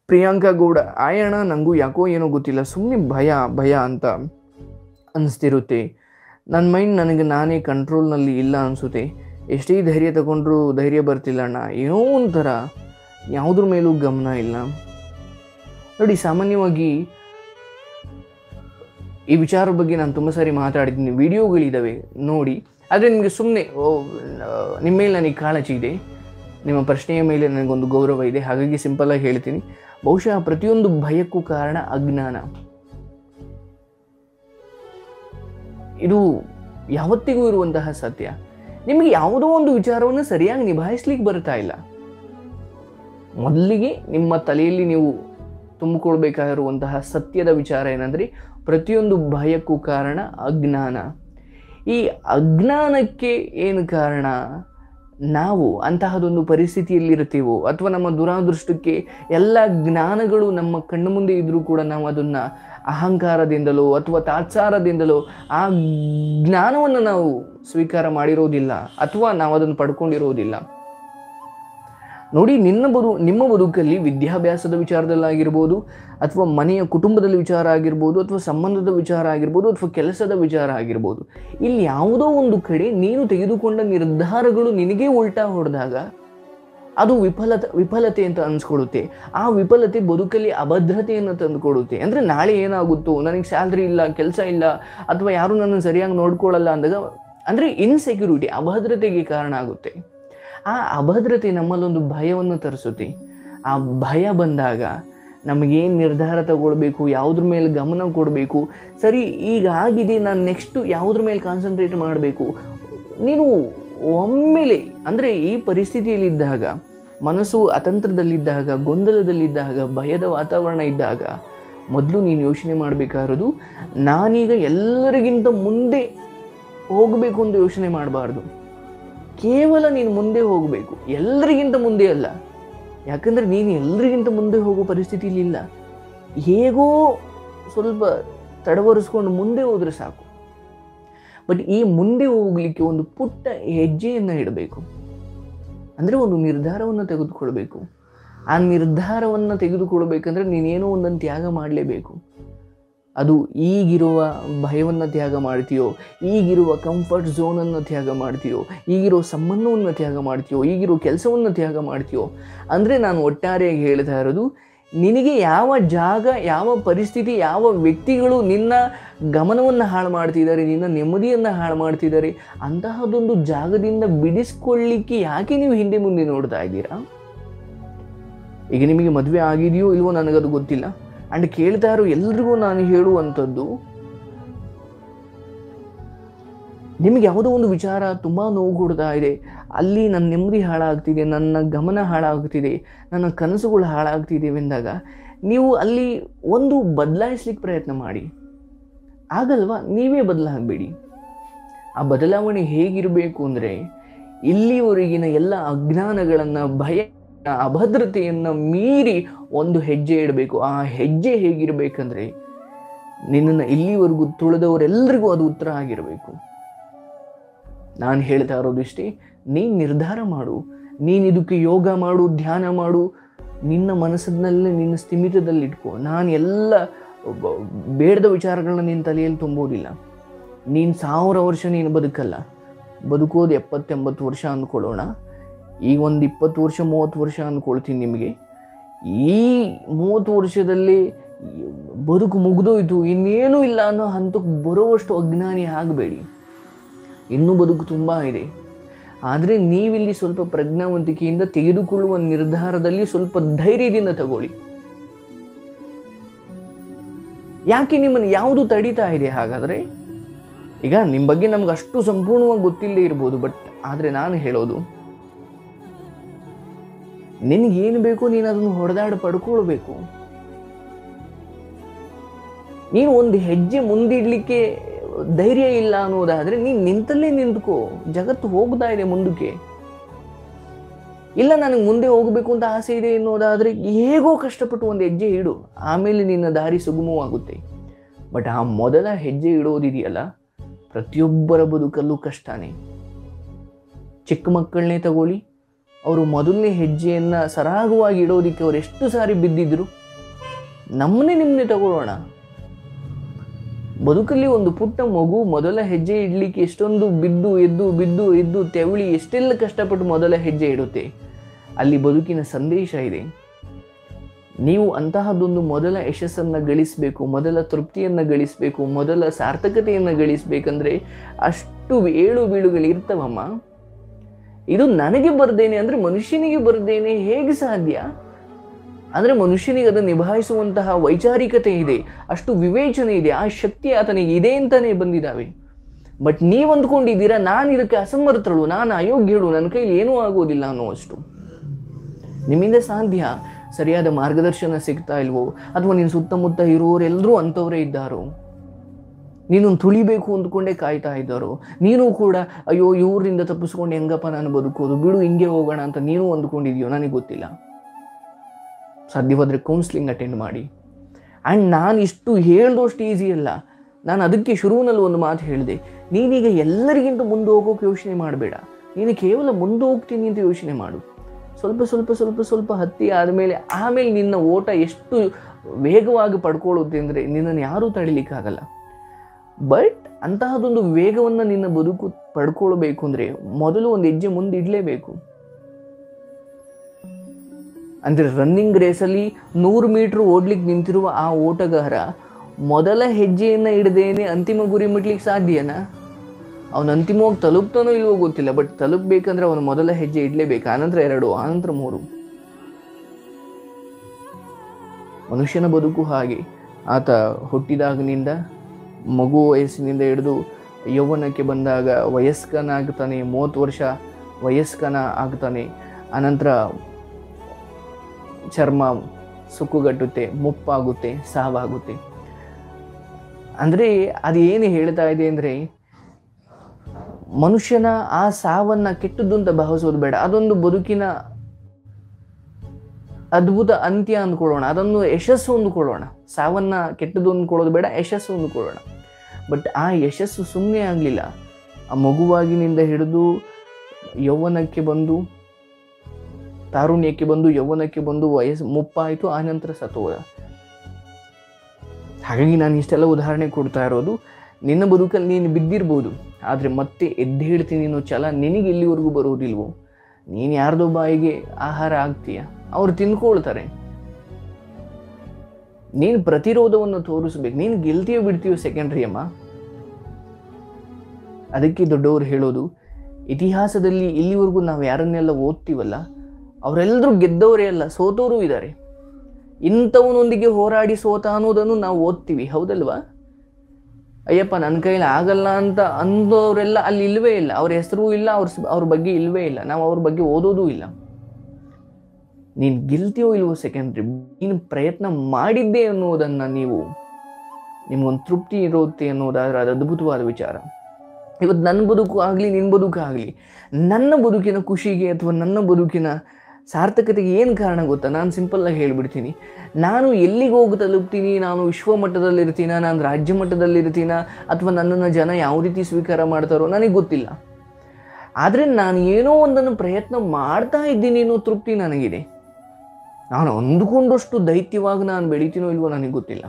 ಪ್ರಿಯಾಂಕಾ ಗೌಡ ಆಯಣ್ಣ ನನಗೂ ಯಾಕೋ ಏನೋ ಗೊತ್ತಿಲ್ಲ ಸುಮ್ಮನೆ ಭಯ ಭಯ ಅಂತ ಅನಿಸ್ತಿರುತ್ತೆ ನನ್ನ ಮೈಂಡ್ ನನಗೆ ನಾನೇ ಕಂಟ್ರೋಲ್ನಲ್ಲಿ ಇಲ್ಲ ಅನಿಸುತ್ತೆ ಎಷ್ಟೇ ಧೈರ್ಯ ತಗೊಂಡ್ರೂ ಧೈರ್ಯ ಬರ್ತಿಲ್ಲ ಅಣ್ಣ ಏನೋ ಒಂಥರ ಯಾವುದ್ರ ಮೇಲೂ ಗಮನ ಇಲ್ಲ ನೋಡಿ ಸಾಮಾನ್ಯವಾಗಿ ಈ ವಿಚಾರದ ಬಗ್ಗೆ ನಾನು ತುಂಬ ಸಾರಿ ಮಾತಾಡಿದ್ದೀನಿ ವಿಡಿಯೋಗಳಿದ್ದಾವೆ ನೋಡಿ ಆದರೆ ನಿಮಗೆ ಸುಮ್ಮನೆ ನಿಮ್ಮ ಮೇಲೆ ನನಗೆ ಕಾಳಜಿ ಇದೆ ನಿಮ್ಮ ಪ್ರಶ್ನೆಯ ಮೇಲೆ ನನಗೊಂದು ಗೌರವ ಇದೆ ಹಾಗಾಗಿ ಸಿಂಪಲಾಗಿ ಹೇಳ್ತೀನಿ ಬಹುಶಃ ಪ್ರತಿಯೊಂದು ಭಯಕ್ಕೂ ಕಾರಣ ಅಜ್ಞಾನ ಇದು ಯಾವತ್ತಿಗೂ ಇರುವಂತಹ ಸತ್ಯ ನಿಮಗೆ ಯಾವುದೋ ಒಂದು ವಿಚಾರವನ್ನು ಸರಿಯಾಗಿ ನಿಭಾಯಿಸ್ಲಿಕ್ಕೆ ಬರ್ತಾ ಇಲ್ಲ ಮೊದಲಿಗೆ ನಿಮ್ಮ ತಲೆಯಲ್ಲಿ ನೀವು ತುಂಬಿಕೊಳ್ಬೇಕಾಗಿರುವಂತಹ ಸತ್ಯದ ವಿಚಾರ ಏನಂದ್ರೆ ಪ್ರತಿಯೊಂದು ಭಯಕ್ಕೂ ಕಾರಣ ಅಜ್ಞಾನ ಈ ಅಜ್ಞಾನಕ್ಕೆ ಏನು ಕಾರಣ ನಾವು ಅಂತಹದೊಂದು ಪರಿಸ್ಥಿತಿಯಲ್ಲಿರ್ತೀವೋ ಅಥವಾ ನಮ್ಮ ದುರಾದೃಷ್ಟಕ್ಕೆ ಎಲ್ಲ ಜ್ಞಾನಗಳು ನಮ್ಮ ಕಣ್ಣು ಮುಂದೆ ಇದ್ರೂ ಕೂಡ ನಾವು ಅದನ್ನು ಅಹಂಕಾರದಿಂದಲೋ ಅಥವಾ ತಾತ್ಸಾರದಿಂದಲೋ ಆ ಜ್ಞಾನವನ್ನು ನಾವು ಸ್ವೀಕಾರ ಮಾಡಿರೋದಿಲ್ಲ ಅಥವಾ ನಾವು ಅದನ್ನು ಪಡ್ಕೊಂಡಿರೋದಿಲ್ಲ ನೋಡಿ ನಿನ್ನ ಬದು ನಿಮ್ಮ ಬದುಕಲ್ಲಿ ವಿದ್ಯಾಭ್ಯಾಸದ ವಿಚಾರದಲ್ಲಾಗಿರ್ಬೋದು ಅಥವಾ ಮನೆಯ ಕುಟುಂಬದಲ್ಲಿ ವಿಚಾರ ಆಗಿರ್ಬೋದು ಅಥವಾ ಸಂಬಂಧದ ವಿಚಾರ ಆಗಿರ್ಬೋದು ಅಥವಾ ಕೆಲಸದ ವಿಚಾರ ಆಗಿರ್ಬೋದು ಇಲ್ಲಿ ಯಾವುದೋ ಒಂದು ಕಡೆ ನೀನು ತೆಗೆದುಕೊಂಡ ನಿರ್ಧಾರಗಳು ನಿನಗೇ ಉಲ್ಟಾ ಹೊಡೆದಾಗ ಅದು ವಿಫಲತ ವಿಫಲತೆ ಅಂತ ಅನ್ಸ್ಕೊಳ್ಳುತ್ತೆ ಆ ವಿಫಲತೆ ಬದುಕಲ್ಲಿ ಅಭದ್ರತೆಯನ್ನು ತಂದುಕೊಡುತ್ತೆ ಅಂದರೆ ನಾಳೆ ಏನಾಗುತ್ತೋ ನನಗೆ ಸ್ಯಾಲ್ರಿ ಇಲ್ಲ ಕೆಲಸ ಇಲ್ಲ ಅಥವಾ ಯಾರು ನನ್ನನ್ನು ಸರಿಯಾಗಿ ನೋಡ್ಕೊಳ್ಳಲ್ಲ ಅಂದಾಗ ಅಂದರೆ ಇನ್ಸೆಕ್ಯೂರಿಟಿ ಅಭದ್ರತೆಗೆ ಕಾರಣ ಆಗುತ್ತೆ ಆ ಅಭದ್ರತೆ ನಮ್ಮಲ್ಲೊಂದು ಭಯವನ್ನು ತರಿಸುತ್ತೆ ಆ ಭಯ ಬಂದಾಗ ನಮಗೇನು ನಿರ್ಧಾರ ತಗೊಳ್ಬೇಕು ಯಾವುದ್ರ ಮೇಲೆ ಗಮನ ಕೊಡಬೇಕು ಸರಿ ಈಗ ಆಗಿದೆ ನಾನು ನೆಕ್ಸ್ಟು ಯಾವುದ್ರ ಮೇಲೆ ಕಾನ್ಸಂಟ್ರೇಟ್ ಮಾಡಬೇಕು ನೀನು ಒಮ್ಮೆಲೆ ಅಂದರೆ ಈ ಪರಿಸ್ಥಿತಿಯಲ್ಲಿದ್ದಾಗ ಮನಸ್ಸು ಅತಂತ್ರದಲ್ಲಿದ್ದಾಗ ಗೊಂದಲದಲ್ಲಿದ್ದಾಗ ಭಯದ ವಾತಾವರಣ ಇದ್ದಾಗ ಮೊದಲು ನೀನು ಯೋಚನೆ ಮಾಡಬೇಕಾಗಿರೋದು ನಾನೀಗ ಎಲ್ಲರಿಗಿಂತ ಮುಂದೆ ಹೋಗಬೇಕು ಅಂತ ಯೋಚನೆ ಮಾಡಬಾರ್ದು ಕೇವಲ ನೀನು ಮುಂದೆ ಹೋಗಬೇಕು ಎಲ್ಲರಿಗಿಂತ ಮುಂದೆ ಅಲ್ಲ ಯಾಕಂದರೆ ನೀನು ಎಲ್ಲರಿಗಿಂತ ಮುಂದೆ ಹೋಗೋ ಪರಿಸ್ಥಿತಿಲಿ ಇಲ್ಲ ಹೇಗೋ ಸ್ವಲ್ಪ ತಡವರಿಸ್ಕೊಂಡು ಮುಂದೆ ಹೋದರೆ ಸಾಕು ಬಟ್ ಈ ಮುಂದೆ ಹೋಗಲಿಕ್ಕೆ ಒಂದು ಪುಟ್ಟ ಹೆಜ್ಜೆಯನ್ನು ಇಡಬೇಕು ಅಂದರೆ ಒಂದು ನಿರ್ಧಾರವನ್ನು ತೆಗೆದುಕೊಳ್ಬೇಕು ಆ ನಿರ್ಧಾರವನ್ನು ತೆಗೆದುಕೊಳ್ಬೇಕಂದ್ರೆ ನೀನೇನೋ ಒಂದನ್ನು ತ್ಯಾಗ ಮಾಡಲೇಬೇಕು ಅದು ಈಗಿರುವ ಭಯವನ್ನು ತ್ಯಾಗ ಮಾಡ್ತೀಯೋ ಈಗಿರುವ ಕಂಫರ್ಟ್ ಝೋನನ್ನು ತ್ಯಾಗ ಮಾಡ್ತೀಯೋ ಈಗಿರೋ ಸಂಬಂಧವನ್ನು ತ್ಯಾಗ ಮಾಡ್ತೀಯೋ ಈಗಿರೋ ಕೆಲಸವನ್ನು ತ್ಯಾಗ ಮಾಡ್ತೀಯೋ ಅಂದರೆ ನಾನು ಒಟ್ಟಾರೆಯಾಗಿ ಹೇಳ್ತಾ ಇರೋದು ನಿನಗೆ ಯಾವ ಜಾಗ ಯಾವ ಪರಿಸ್ಥಿತಿ ಯಾವ ವ್ಯಕ್ತಿಗಳು ನಿನ್ನ ಗಮನವನ್ನು ಹಾಳು ಮಾಡ್ತಿದ್ದಾರೆ ನಿನ್ನ ನೆಮ್ಮದಿಯನ್ನು ಹಾಳು ಮಾಡ್ತಿದ್ದಾರೆ ಅಂತಹದೊಂದು ಜಾಗದಿಂದ ಬಿಡಿಸ್ಕೊಳ್ಳಿಕ್ಕೆ ಯಾಕೆ ನೀವು ಹಿಂದೆ ಮುಂದೆ ನೋಡ್ತಾ ಇದ್ದೀರಾ ಈಗ ನಿಮಗೆ ಮದುವೆ ಆಗಿದೆಯೋ ಇಲ್ವೋ ನನಗದು ಗೊತ್ತಿಲ್ಲ ಆ್ಯಂಡ್ ಕೇಳ್ತಾ ಇರೋ ಎಲ್ರಿಗೂ ನಾನು ಹೇಳುವಂಥದ್ದು ನಿಮಗೆ ಯಾವುದೋ ಒಂದು ವಿಚಾರ ತುಂಬ ನೋವು ಕೊಡ್ತಾ ಇದೆ ಅಲ್ಲಿ ನನ್ನ ನೆಮ್ಮದಿ ಹಾಳಾಗ್ತಿದೆ ನನ್ನ ಗಮನ ಹಾಳಾಗ್ತಿದೆ ನನ್ನ ಕನಸುಗಳು ಹಾಳಾಗ್ತಿದ್ದೇವೆ ಎಂದಾಗ ನೀವು ಅಲ್ಲಿ ಒಂದು ಬದಲಾಯಿಸ್ಲಿಕ್ಕೆ ಪ್ರಯತ್ನ ಮಾಡಿ ಆಗಲ್ವಾ ನೀವೇ ಬದಲಾಗಬೇಡಿ ಆ ಬದಲಾವಣೆ ಹೇಗಿರಬೇಕು ಅಂದರೆ ಇಲ್ಲಿವರೆಗಿನ ಎಲ್ಲ ಅಜ್ಞಾನಗಳನ್ನು ಭಯ ಅಭದ್ರತೆಯನ್ನು ಮೀರಿ ಒಂದು ಹೆಜ್ಜೆ ಇಡಬೇಕು ಆ ಹೆಜ್ಜೆ ಹೇಗಿರಬೇಕಂದ್ರೆ ನಿನ್ನನ್ನು ಇಲ್ಲಿವರೆಗೂ ತುಳಿದವರೆಲ್ಲರಿಗೂ ಅದು ಉತ್ತರ ಆಗಿರಬೇಕು ನಾನು ಹೇಳ್ತಾ ಇರೋದು ಇಷ್ಟೇ ನೀನು ನಿರ್ಧಾರ ಮಾಡು ನೀನು ಇದಕ್ಕೆ ಯೋಗ ಮಾಡು ಧ್ಯಾನ ಮಾಡು ನಿನ್ನ ಮನಸ್ಸಿನಲ್ಲೇ ನಿನ್ನ ಸ್ಥಿಮಿತದಲ್ಲಿ ಇಟ್ಕೋ ನಾನು ಎಲ್ಲ ಬ- ಬೇಡದ ವಿಚಾರಗಳನ್ನ ನಿನ್ನ ತಲೆಯಲ್ಲಿ ತುಂಬೋದಿಲ್ಲ ನೀನು ಸಾವಿರ ವರ್ಷ ನೀನು ಬದುಕಲ್ಲ ಬದುಕೋದು ಎಪ್ಪತ್ತೆಂಬತ್ತು ವರ್ಷ ಅಂದ್ಕೊಳ್ಳೋಣ ಈಗ ಒಂದು ಇಪ್ಪತ್ತು ವರ್ಷ ಮೂವತ್ತು ವರ್ಷ ಅಂದ್ಕೊಳ್ತೀನಿ ನಿಮಗೆ ಈ ಮೂವತ್ತು ವರ್ಷದಲ್ಲಿ ಬದುಕು ಮುಗಿದೋಯ್ತು ಇನ್ನೇನೂ ಇಲ್ಲ ಅನ್ನೋ ಹಂತಕ್ಕೆ ಬರುವಷ್ಟು ಅಜ್ಞಾನಿ ಆಗಬೇಡಿ ಇನ್ನೂ ಬದುಕು ತುಂಬ ಇದೆ ಆದರೆ ನೀವಿಲ್ಲಿ ಸ್ವಲ್ಪ ಪ್ರಜ್ಞಾವಂತಿಕೆಯಿಂದ ತೆಗೆದುಕೊಳ್ಳುವ ನಿರ್ಧಾರದಲ್ಲಿ ಸ್ವಲ್ಪ ಧೈರ್ಯದಿಂದ ತಗೊಳ್ಳಿ ಯಾಕೆ ನಿಮ್ಮನ್ನು ಯಾವುದು ತಡೀತಾ ಇದೆ ಹಾಗಾದರೆ ಈಗ ನಿಮ್ಮ ಬಗ್ಗೆ ನಮ್ಗೆ ಅಷ್ಟು ಸಂಪೂರ್ಣವಾಗಿ ಗೊತ್ತಿಲ್ಲದೆ ಇರ್ಬೋದು ಬಟ್ ಆದರೆ ನಾನು ಹೇಳೋದು ನಿನಗೇನು ಬೇಕೋ ನೀನು ಅದನ್ನು ಹೊಡೆದಾಡಿ ಪಡ್ಕೊಳ್ಬೇಕು ನೀನು ಒಂದು ಹೆಜ್ಜೆ ಮುಂದಿಡ್ಲಿಕ್ಕೆ ಧೈರ್ಯ ಇಲ್ಲ ಅನ್ನೋದಾದ್ರೆ ನೀನು ನಿಂತಲ್ಲೇ ನಿಂತ್ಕೋ ಜಗತ್ತು ಹೋಗ್ತಾ ಇದೆ ಮುಂದಕ್ಕೆ ಇಲ್ಲ ನನಗೆ ಮುಂದೆ ಹೋಗಬೇಕು ಅಂತ ಆಸೆ ಇದೆ ಅನ್ನೋದಾದ್ರೆ ಹೇಗೋ ಕಷ್ಟಪಟ್ಟು ಒಂದು ಹೆಜ್ಜೆ ಇಡು ಆಮೇಲೆ ನಿನ್ನ ದಾರಿ ಸುಗಮವಾಗುತ್ತೆ ಬಟ್ ಆ ಮೊದಲ ಹೆಜ್ಜೆ ಇಡೋದಿದೆಯಲ್ಲ ಪ್ರತಿಯೊಬ್ಬರ ಬದುಕಲ್ಲೂ ಕಷ್ಟನೇ ಚಿಕ್ಕ ಮಕ್ಕಳನ್ನೇ ತಗೊಳ್ಳಿ ಅವರು ಮೊದಲನೇ ಹೆಜ್ಜೆಯನ್ನು ಸರಾಗವಾಗಿ ಇಡೋದಕ್ಕೆ ಅವ್ರು ಎಷ್ಟು ಸಾರಿ ಬಿದ್ದಿದ್ರು ನಮ್ಮನ್ನೇ ನಿಮ್ಮನ್ನೇ ತಗೊಳ್ಳೋಣ ಬದುಕಲ್ಲಿ ಒಂದು ಪುಟ್ಟ ಮಗು ಮೊದಲ ಹೆಜ್ಜೆ ಇಡ್ಲಿಕ್ಕೆ ಎಷ್ಟೊಂದು ಬಿದ್ದು ಎದ್ದು ಬಿದ್ದು ಎದ್ದು ತೆವಳಿ ಎಷ್ಟೆಲ್ಲ ಕಷ್ಟಪಟ್ಟು ಮೊದಲ ಹೆಜ್ಜೆ ಇಡುತ್ತೆ ಅಲ್ಲಿ ಬದುಕಿನ ಸಂದೇಶ ಇದೆ ನೀವು ಅಂತಹದೊಂದು ಮೊದಲ ಯಶಸ್ಸನ್ನು ಗಳಿಸಬೇಕು ಮೊದಲ ತೃಪ್ತಿಯನ್ನು ಗಳಿಸಬೇಕು ಮೊದಲ ಸಾರ್ಥಕತೆಯನ್ನು ಗಳಿಸಬೇಕಂದ್ರೆ ಅಷ್ಟು ಏಳು ಬೀಳುಗಳು ಇರ್ತವಮ್ಮ ಇದು ನನಗೆ ಬರ್ದೇನೆ ಅಂದರೆ ಮನುಷ್ಯನಿಗೆ ಬರ್ದೇನೆ ಹೇಗೆ ಸಾಧ್ಯ ಅಂದರೆ ಮನುಷ್ಯನಿಗೆ ಅದನ್ನು ನಿಭಾಯಿಸುವಂತಹ ವೈಚಾರಿಕತೆ ಇದೆ ಅಷ್ಟು ವಿವೇಚನೆ ಇದೆ ಆ ಶಕ್ತಿ ಆತನಿಗೆ ಇದೆ ಅಂತಾನೆ ಬಂದಿದ್ದಾವೆ ಬಟ್ ನೀವು ಅಂದ್ಕೊಂಡಿದ್ದೀರಾ ನಾನು ಇದಕ್ಕೆ ಅಸಮರ್ಥಳು ನಾನು ಅಯೋಗ್ಯಳು ನನ್ನ ಕೈಲಿ ಏನೂ ಆಗೋದಿಲ್ಲ ಅನ್ನುವಷ್ಟು ನಿಮ್ಮಿಂದ ಸಾಧ್ಯ ಸರಿಯಾದ ಮಾರ್ಗದರ್ಶನ ಸಿಗ್ತಾ ಇಲ್ವೋ ಅಥವಾ ನಿನ್ನ ಸುತ್ತಮುತ್ತ ಇರೋರೆಲ್ಲರೂ ಅಂಥವರೇ ಇದ್ದಾರೋ ನೀನು ತುಳಿಬೇಕು ಅಂದ್ಕೊಂಡೇ ಕಾಯ್ತಾ ಇದ್ದಾರೋ ನೀನು ಕೂಡ ಅಯ್ಯೋ ಇವ್ರಿಂದ ತಪ್ಪಿಸ್ಕೊಂಡು ಹೆಂಗಪ್ಪ ನಾನು ಬದುಕೋದು ಬಿಡು ಹಿಂಗೆ ಹೋಗೋಣ ಅಂತ ನೀನು ಅಂದ್ಕೊಂಡಿದ್ಯೋ ನನಗೆ ಗೊತ್ತಿಲ್ಲ ಸಾಧ್ಯವಾದರೆ ಕೌನ್ಸ್ಲಿಂಗ್ ಅಟೆಂಡ್ ಮಾಡಿ ಆ್ಯಂಡ್ ನಾನು ಇಷ್ಟು ಹೇಳ್ದಷ್ಟು ಈಸಿ ಅಲ್ಲ ನಾನು ಅದಕ್ಕೆ ಶುರುವಿನಲ್ಲಿ ಒಂದು ಮಾತು ಹೇಳಿದೆ ನೀನೀಗ ಎಲ್ಲರಿಗಿಂತ ಮುಂದೆ ಹೋಗೋಕೆ ಯೋಚನೆ ಮಾಡಬೇಡ ನೀನು ಕೇವಲ ಮುಂದೆ ಹೋಗ್ತೀನಿ ಅಂತ ಯೋಚನೆ ಮಾಡು ಸ್ವಲ್ಪ ಸ್ವಲ್ಪ ಸ್ವಲ್ಪ ಸ್ವಲ್ಪ ಹತ್ತಿ ಆದಮೇಲೆ ಆಮೇಲೆ ನಿನ್ನ ಓಟ ಎಷ್ಟು ವೇಗವಾಗಿ ಪಡ್ಕೊಳ್ಳುತ್ತೆ ಅಂದರೆ ನಿನ್ನನ್ನು ಯಾರೂ ತಡಿಲಿಕ್ಕಾಗಲ್ಲ ಬಟ್ ಅಂತಹದೊಂದು ವೇಗವನ್ನು ನಿನ್ನ ಬದುಕು ಪಡ್ಕೊಳ್ಬೇಕು ಅಂದರೆ ಮೊದಲು ಒಂದು ಹೆಜ್ಜೆ ಮುಂದೆ ಇಡಲೇಬೇಕು ಅಂದರೆ ರನ್ನಿಂಗ್ ರೇಸಲ್ಲಿ ನೂರು ಮೀಟ್ರ್ ಓಡ್ಲಿಕ್ಕೆ ನಿಂತಿರುವ ಆ ಓಟಗಾರ ಮೊದಲ ಹೆಜ್ಜೆಯನ್ನು ಇಡದೇನೆ ಅಂತಿಮ ಗುರಿ ಮುಟ್ಲಿಕ್ಕೆ ಸಾಧ್ಯನಾ ಅವನು ಅಂತಿಮವಾಗಿ ತಲುಪ್ತಾನೋ ಇಲ್ವೋ ಗೊತ್ತಿಲ್ಲ ಬಟ್ ತಲುಪಬೇಕಂದ್ರೆ ಅವನು ಮೊದಲ ಹೆಜ್ಜೆ ಇಡಲೇಬೇಕು ಆನಂತರ ಎರಡು ಆನಂತರ ಮೂರು ಮನುಷ್ಯನ ಬದುಕು ಹಾಗೆ ಆತ ಹುಟ್ಟಿದಾಗನಿಂದ ಮಗು ವಯಸ್ಸಿನಿಂದ ಹಿಡಿದು ಯೌವನಕ್ಕೆ ಬಂದಾಗ ವಯಸ್ಕನಾಗ್ತಾನೆ ಮೂವತ್ತು ವರ್ಷ ವಯಸ್ಕನ ಆಗ್ತಾನೆ ಅನಂತರ ಚರ್ಮ ಸುಕ್ಕುಗಟ್ಟುತ್ತೆ ಮುಪ್ಪಾಗುತ್ತೆ ಸಾವಾಗುತ್ತೆ ಅಂದರೆ ಅದು ಏನು ಹೇಳ್ತಾ ಇದೆ ಅಂದರೆ ಮನುಷ್ಯನ ಆ ಸಾವನ್ನ ಕೆಟ್ಟದ್ದು ಅಂತ ಭಾವಿಸೋದು ಬೇಡ ಅದೊಂದು ಬದುಕಿನ ಅದ್ಭುತ ಅಂತ್ಯ ಅಂದ್ಕೊಳ್ಳೋಣ ಅದನ್ನು ಯಶಸ್ಸು ಅಂದ್ಕೊಳ್ಳೋಣ ಸಾವನ್ನ ಕೆಟ್ಟದ್ದು ಅಂದ್ಕೊಳ್ಳೋದು ಬೇಡ ಯಶಸ್ಸು ಅಂದ್ಕೊಳ್ಳೋಣ ಬಟ್ ಆ ಯಶಸ್ಸು ಸುಮ್ಮನೆ ಆಗಲಿಲ್ಲ ಆ ಮಗುವಾಗಿನಿಂದ ಹಿಡಿದು ಯೌವನಕ್ಕೆ ಬಂದು ತಾರುಣ್ಯಕ್ಕೆ ಬಂದು ಯೌವನಕ್ಕೆ ಬಂದು ವಯಸ್ಸು ಮುಪ್ಪಾಯಿತು ಆ ನಂತರ ಸತ್ತೋದ ಹಾಗಾಗಿ ನಾನು ಇಷ್ಟೆಲ್ಲ ಉದಾಹರಣೆ ಕೊಡ್ತಾ ಇರೋದು ನಿನ್ನ ಬದುಕಲ್ಲಿ ನೀನು ಬಿದ್ದಿರ್ಬೋದು ಆದರೆ ಮತ್ತೆ ಎದ್ದೇಳ್ತೀನಿ ಅನ್ನೋ ಛಲ ನಿನಗೆ ಎಲ್ಲಿವರೆಗೂ ಬರೋದಿಲ್ವೋ ನೀನು ಯಾರ್ದೋ ಬಾಯಿಗೆ ಆಹಾರ ಆಗ್ತೀಯ ಅವ್ರು ತಿನ್ಕೊಳ್ತಾರೆ ನೀನು ಪ್ರತಿರೋಧವನ್ನು ತೋರಿಸ್ಬೇಕು ನೀನು ಗೆಲ್ತೀಯೋ ಬಿಡ್ತೀಯೋ ಸೆಕೆಂಡ್ರಿ ಅಮ್ಮ ಅದಕ್ಕೆ ದೊಡ್ಡವರು ಹೇಳೋದು ಇತಿಹಾಸದಲ್ಲಿ ಇಲ್ಲಿವರೆಗೂ ನಾವು ಯಾರನ್ನೆಲ್ಲ ಓದ್ತೀವಲ್ಲ ಅವರೆಲ್ಲರೂ ಗೆದ್ದವರೇ ಅಲ್ಲ ಸೋತವರು ಇದ್ದಾರೆ ಇಂಥವನೊಂದಿಗೆ ಹೋರಾಡಿ ಸೋತ ಅನ್ನೋದನ್ನು ನಾವು ಓದ್ತೀವಿ ಹೌದಲ್ವಾ ಅಯ್ಯಪ್ಪ ನನ್ನ ಕೈಲಿ ಆಗಲ್ಲ ಅಂತ ಅಂದವರೆಲ್ಲ ಅಲ್ಲಿ ಇಲ್ವೇ ಇಲ್ಲ ಅವ್ರ ಹೆಸರು ಇಲ್ಲ ಅವ್ರ ಸ್- ಅವ್ರ ಬಗ್ಗೆ ಇಲ್ವೇ ಇಲ್ಲ ನಾವು ಅವ್ರ ಬಗ್ಗೆ ಓದೋದೂ ಇಲ್ಲ ನೀನು ಗೆಲ್ತೀಯೋ ಇಲ್ವೋ ಸೆಕೆಂಡ್ರಿ ನೀನು ಪ್ರಯತ್ನ ಮಾಡಿದ್ದೆ ಅನ್ನೋದನ್ನು ನೀವು ನಿಮ್ಗೊಂದು ತೃಪ್ತಿ ಇರುತ್ತೆ ಅನ್ನೋದಾದ್ರೆ ಅದು ಅದ್ಭುತವಾದ ವಿಚಾರ ಇವತ್ತು ನನ್ನ ಬದುಕು ಆಗಲಿ ನಿನ್ನ ಬದುಕು ಆಗಲಿ ನನ್ನ ಬದುಕಿನ ಖುಷಿಗೆ ಅಥವಾ ನನ್ನ ಬದುಕಿನ ಸಾರ್ಥಕತೆಗೆ ಏನು ಕಾರಣ ಗೊತ್ತಾ ನಾನು ಸಿಂಪಲ್ಲಾಗಿ ಹೇಳ್ಬಿಡ್ತೀನಿ ನಾನು ಎಲ್ಲಿಗೆ ಹೋಗಿ ತಲುಪ್ತೀನಿ ನಾನು ವಿಶ್ವ ಮಟ್ಟದಲ್ಲಿರ್ತೀನ ನಾನು ರಾಜ್ಯ ಮಟ್ಟದಲ್ಲಿರ್ತೀನ ಅಥವಾ ನನ್ನನ್ನು ಜನ ಯಾವ ರೀತಿ ಸ್ವೀಕಾರ ಮಾಡ್ತಾರೋ ನನಗೆ ಗೊತ್ತಿಲ್ಲ ಆದರೆ ನಾನು ಏನೋ ಒಂದನ್ನು ಪ್ರಯತ್ನ ಮಾಡ್ತಾ ಇದ್ದೀನಿ ಅನ್ನೋ ತೃಪ್ತಿ ನನಗಿದೆ ನಾನು ಅಂದುಕೊಂಡಷ್ಟು ದೈತ್ಯವಾಗಿ ನಾನು ಬೆಳಿತೀನೋ ಇಲ್ವೋ ನನಗೆ ಗೊತ್ತಿಲ್ಲ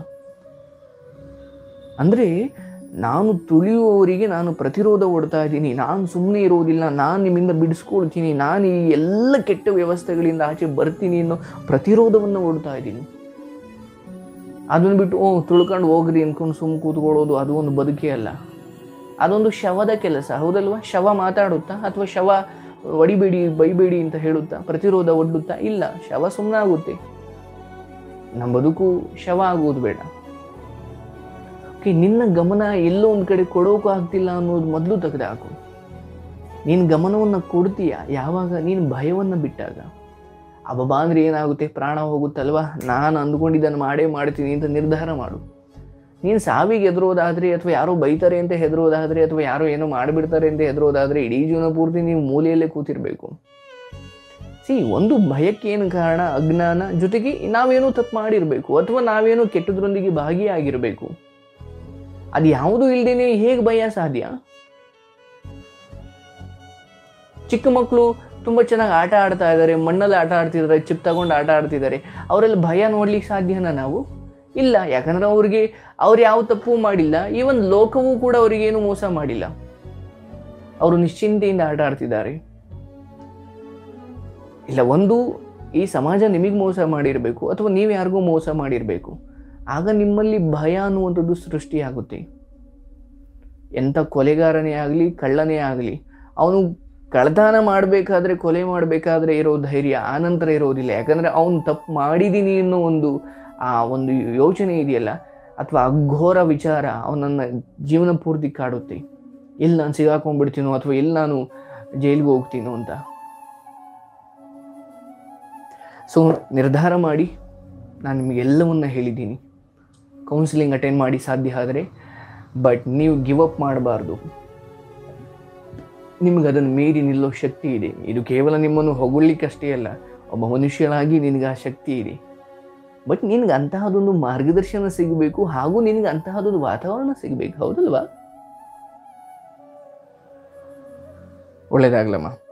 ಅಂದರೆ ನಾನು ತುಳಿಯುವವರಿಗೆ ನಾನು ಪ್ರತಿರೋಧ ಒಡ್ತಾ ಇದ್ದೀನಿ ನಾನು ಸುಮ್ಮನೆ ಇರೋದಿಲ್ಲ ನಾನು ನಿಮ್ಮಿಂದ ಬಿಡಿಸ್ಕೊಳ್ತೀನಿ ನಾನು ಈ ಎಲ್ಲ ಕೆಟ್ಟ ವ್ಯವಸ್ಥೆಗಳಿಂದ ಆಚೆ ಬರ್ತೀನಿ ಅನ್ನೋ ಪ್ರತಿರೋಧವನ್ನು ಒಡ್ತಾ ಇದ್ದೀನಿ ಅದನ್ನು ಬಿಟ್ಟು ಓ ತುಳ್ಕೊಂಡು ಹೋಗ್ರಿ ಅನ್ಕೊಂಡು ಸುಮ್ಮ ಕೂತ್ಕೊಳ್ಳೋದು ಅದು ಒಂದು ಬದುಕೇ ಅಲ್ಲ ಅದೊಂದು ಶವದ ಕೆಲಸ ಹೌದಲ್ವಾ ಶವ ಮಾತಾಡುತ್ತಾ ಅಥವಾ ಶವ ಒಡಿಬೇಡಿ ಬೈಬೇಡಿ ಅಂತ ಹೇಳುತ್ತಾ ಪ್ರತಿರೋಧ ಒಡ್ಡುತ್ತಾ ಇಲ್ಲ ಶವ ಸುಮ್ಮನೆ ಆಗುತ್ತೆ ನಮ್ಮ ಬದುಕು ಶವ ಆಗುವುದು ಬೇಡ ಓಕೆ ನಿನ್ನ ಗಮನ ಎಲ್ಲೋ ಒಂದು ಕಡೆ ಕೊಡೋಕು ಆಗ್ತಿಲ್ಲ ಅನ್ನೋದು ಮೊದಲು ತೆಗೆದುಹಾಕು ನೀನು ಗಮನವನ್ನು ಕೊಡ್ತೀಯ ಯಾವಾಗ ನೀನು ಭಯವನ್ನು ಬಿಟ್ಟಾಗ ಅಬ್ಬಾ ಅಂದ್ರೆ ಏನಾಗುತ್ತೆ ಪ್ರಾಣ ಹೋಗುತ್ತಲ್ವಾ ನಾನು ಅಂದ್ಕೊಂಡಿದ್ದನ್ನು ಮಾಡೇ ಮಾಡ್ತೀನಿ ಅಂತ ನಿರ್ಧಾರ ಮಾಡು ನೀನು ಸಾವಿಗೆ ಹೆದರೋದಾದ್ರೆ ಅಥವಾ ಯಾರೋ ಬೈತಾರೆ ಅಂತ ಹೆದರೋದಾದ್ರೆ ಅಥವಾ ಯಾರೋ ಏನೋ ಮಾಡಿಬಿಡ್ತಾರೆ ಅಂತ ಹೆದರೋದಾದ್ರೆ ಇಡೀ ಜೀವನ ಪೂರ್ತಿ ನೀವು ಮೂಲೆಯಲ್ಲೇ ಕೂತಿರ್ಬೇಕು ಸಿ ಒಂದು ಭಯಕ್ಕೆ ಏನು ಕಾರಣ ಅಜ್ಞಾನ ಜೊತೆಗೆ ನಾವೇನೋ ತಪ್ಪು ಮಾಡಿರಬೇಕು ಅಥವಾ ನಾವೇನೋ ಕೆಟ್ಟದ್ರೊಂದಿಗೆ ಭಾಗಿಯಾಗಿರಬೇಕು ಅದು ಯಾವುದೂ ಇಲ್ಲದೇನೆ ಹೇಗೆ ಭಯ ಸಾಧ್ಯ ಚಿಕ್ಕ ಮಕ್ಕಳು ತುಂಬ ಚೆನ್ನಾಗಿ ಆಟ ಆಡ್ತಾ ಇದ್ದಾರೆ ಮಣ್ಣಲ್ಲಿ ಆಟ ಆಡ್ತಿದ್ದಾರೆ ಚಿಪ್ ತಗೊಂಡು ಆಟ ಆಡ್ತಿದ್ದಾರೆ ಅವರಲ್ಲಿ ಭಯ ನೋಡ್ಲಿಕ್ಕೆ ಸಾಧ್ಯನಾ ನಾವು ಇಲ್ಲ ಯಾಕಂದ್ರೆ ಅವ್ರಿಗೆ ಅವ್ರು ಯಾವ ತಪ್ಪು ಮಾಡಿಲ್ಲ ಈವನ್ ಲೋಕವೂ ಕೂಡ ಅವರಿಗೇನು ಮೋಸ ಮಾಡಿಲ್ಲ ಅವರು ನಿಶ್ಚಿಂತೆಯಿಂದ ಆಟ ಆಡ್ತಿದ್ದಾರೆ ಇಲ್ಲ ಒಂದು ಈ ಸಮಾಜ ನಿಮಗೆ ಮೋಸ ಮಾಡಿರಬೇಕು ಅಥವಾ ನೀವು ಯಾರಿಗೂ ಮೋಸ ಮಾಡಿರಬೇಕು ಆಗ ನಿಮ್ಮಲ್ಲಿ ಭಯ ಅನ್ನುವಂಥದ್ದು ಸೃಷ್ಟಿಯಾಗುತ್ತೆ ಎಂಥ ಕೊಲೆಗಾರನೇ ಆಗಲಿ ಕಳ್ಳನೇ ಆಗಲಿ ಅವನು ಕಳ್ಳತನ ಮಾಡಬೇಕಾದ್ರೆ ಕೊಲೆ ಮಾಡಬೇಕಾದ್ರೆ ಇರೋ ಧೈರ್ಯ ಆನಂತರ ಇರೋದಿಲ್ಲ ಯಾಕಂದರೆ ಅವನು ತಪ್ಪು ಮಾಡಿದ್ದೀನಿ ಅನ್ನೋ ಒಂದು ಆ ಒಂದು ಯೋಚನೆ ಇದೆಯಲ್ಲ ಅಥವಾ ಅಘೋರ ವಿಚಾರ ಅವನನ್ನು ಜೀವನ ಪೂರ್ತಿ ಕಾಡುತ್ತೆ ಎಲ್ಲಿ ನಾನು ಸಿಗಾಕೊಂಡ್ಬಿಡ್ತೀನೋ ಅಥವಾ ಎಲ್ಲಿ ನಾನು ಜೈಲಿಗೆ ಹೋಗ್ತೀನೋ ಅಂತ ಸೊ ನಿರ್ಧಾರ ಮಾಡಿ ನಾನು ನಿಮಗೆಲ್ಲವನ್ನ ಹೇಳಿದ್ದೀನಿ ಕೌನ್ಸಿಲಿಂಗ್ ಅಟೆಂಡ್ ಮಾಡಿ ಸಾಧ್ಯ ಆದರೆ ಬಟ್ ನೀವು ಗಿವ್ ಅಪ್ ಮಾಡಬಾರ್ದು ನಿಮ್ಗೆ ಅದನ್ನು ಮೀರಿ ನಿಲ್ಲೋ ಶಕ್ತಿ ಇದೆ ಇದು ಕೇವಲ ನಿಮ್ಮನ್ನು ಹೊಗಳಿಕ್ಕಷ್ಟೇ ಅಲ್ಲ ಒಬ್ಬ ಮನುಷ್ಯನಾಗಿ ನಿನಗೆ ಆ ಶಕ್ತಿ ಇದೆ ಬಟ್ ನಿನಗೆ ಅಂತಹದೊಂದು ಮಾರ್ಗದರ್ಶನ ಸಿಗಬೇಕು ಹಾಗೂ ನಿನಗೆ ಅಂತಹದೊಂದು ವಾತಾವರಣ ಸಿಗಬೇಕು ಹೌದಲ್ವಾ ಒಳ್ಳೇದಾಗ್ಲಮ್ಮ